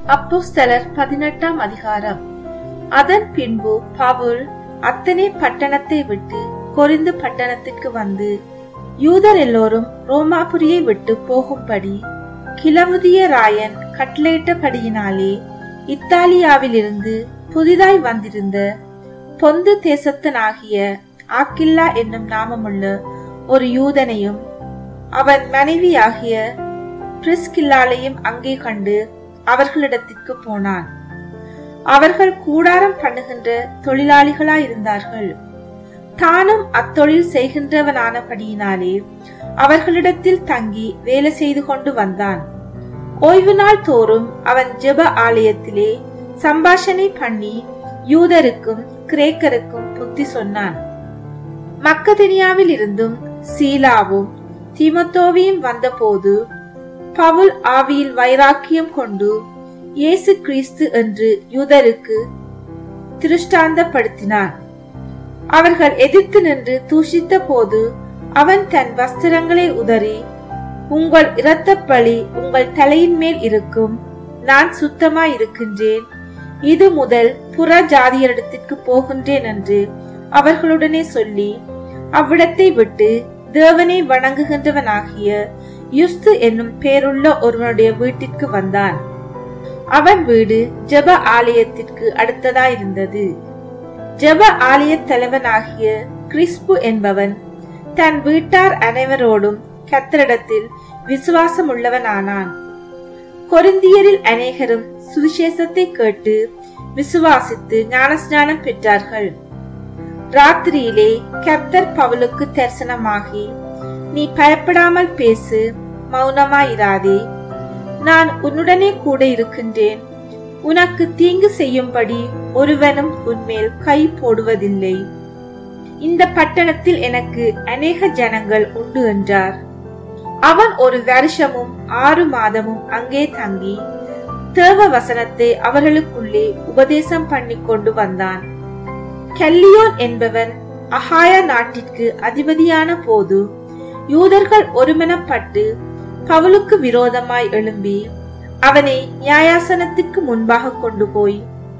அப்போஸ்தலர் பதினெட்டாம் அதிகாரம் அதன் பின்பு பவுல் அத்தனை பட்டணத்தை விட்டு கொரிந்து பட்டணத்திற்கு வந்து யூதர் எல்லோரும் ரோமாபுரியை விட்டு போகும்படி கிளவுதிய ராயன் கட்டளையிட்டபடியினாலே இத்தாலியாவிலிருந்து புதிதாய் வந்திருந்த பொந்து தேசத்தனாகிய ஆக்கில்லா என்னும் நாமமுள்ள ஒரு யூதனையும் அவன் மனைவியாகிய பிரிஸ்கில்லாலையும் அங்கே கண்டு அவர்களிடத்திற்கு போனான் அவர்கள் கூடாரம் பண்ணுகின்ற தொழிலாளிகளாயிருந்தார்கள் தானும் அத்தொழில் செய்கின்றவனானபடியினாலே அவர்களிடத்தில் தங்கி வேலை செய்து கொண்டு வந்தான் ஓய்வு நாள் தோறும் அவன் ஜெப ஆலயத்திலே சம்பாஷணை பண்ணி யூதருக்கும் கிரேக்கருக்கும் புத்தி சொன்னான் மக்கதனியாவில் இருந்தும் சீலாவும் தீமத்தோவியும் வந்தபோது பவுல் ஆவியில் வைராக்கியம் கொண்டு இயேசு கிறிஸ்து என்று யூதருக்கு திருஷ்டாந்தப்படுத்தினான் அவர்கள் எதிர்த்து நின்று தூஷித்த போது அவன் தன் வஸ்திரங்களை உதறி உங்கள் இரத்தப்பழி உங்கள் தலையின் மேல் இருக்கும் நான் சுத்தமாய் இருக்கின்றேன் இது முதல் புற ஜாதியரிடத்திற்கு போகின்றேன் என்று அவர்களுடனே சொல்லி அவ்விடத்தை விட்டு தேவனை வணங்குகின்றவனாகிய யுஸ்து என்னும் பேருள்ள ஒருவனுடைய வீட்டிற்கு வந்தான் அவன் வீடு ஜெப ஆலயத்திற்கு அடுத்ததாயிருந்தது ஜெப ஆலய தலைவனாகிய கிறிஸ்பு என்பவன் தன் வீட்டார் அனைவரோடும் கத்தரிடத்தில் விசுவாசம் உள்ளவனானான் கொரிந்தியரில் அநேகரும் சுவிசேஷத்தை கேட்டு விசுவாசித்து ஞானஸ்நானம் பெற்றார்கள் ராத்திரியிலே கர்த்தர் பவுலுக்கு தரிசனமாகி நீ பயப்படாமல் பேசு மௌனமாயிராதே நான் உன்னுடனே கூட இருக்கின்றேன் உனக்கு தீங்கு செய்யும்படி ஒருவனும் உன்மேல் கை போடுவதில்லை இந்த பட்டணத்தில் எனக்கு அநேக ஜனங்கள் உண்டு என்றார் அவன் ஒரு வருஷமும் ஆறு மாதமும் அங்கே தங்கி தேவ வசனத்தை அவர்களுக்குள்ளே உபதேசம் பண்ணி கொண்டு வந்தான் கல்லியோன் என்பவன் அஹாய நாட்டிற்கு அதிபதியான போது யூதர்கள் ஒருமனப்பட்டு பவுலுக்கு விரோதமாய் எழும்பி அவனை நியாயாசனத்திற்கு முன்பாக கொண்டு போய்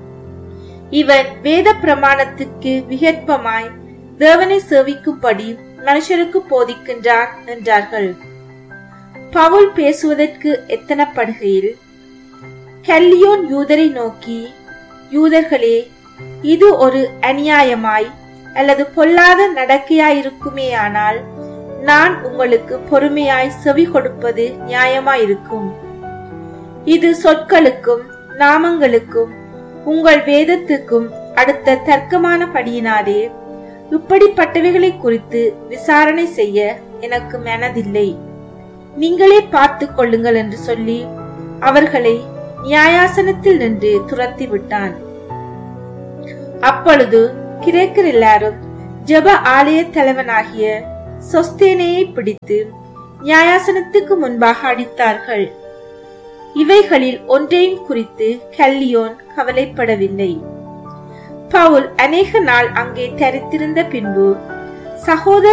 இவன் வேத பிரமாணத்துக்கு விகற்பமாய் தேவனை சேவிக்கும்படி மனுஷருக்கு போதிக்கின்றான் என்றார்கள் பவுல் பேசுவதற்கு எத்தனப்படுகையில் கல்லியோன் யூதரை நோக்கி யூதர்களே இது ஒரு அநியாயமாய் அல்லது பொல்லாத நடக்கையாயிருக்குமேயானால் நான் உங்களுக்கு பொறுமையாய் செவி கொடுப்பது நியாயமாயிருக்கும் இது சொற்களுக்கும் நாமங்களுக்கும் உங்கள் வேதத்துக்கும் அடுத்த தர்க்கமான படியினாரே இப்படிப்பட்டவைகளை குறித்து விசாரணை செய்ய எனக்கு மனதில்லை நீங்களே பார்த்து கொள்ளுங்கள் என்று சொல்லி அவர்களை நியாயாசனத்தில் நின்று துரத்தி விட்டான் அப்பொழுது கிரேக்கர் எல்லாரும் ஜெப ஆலய தலைவனாகிய சொஸ்தேனையை பிடித்து நியாயாசனத்துக்கு முன்பாக அடித்தார்கள் இவைகளில் ஒன்றையும் குறித்து கல்லியோன் கவலைப்படவில்லை பவுல் அநேக நாள் அங்கே தரித்திருந்த பின்பு சகோதர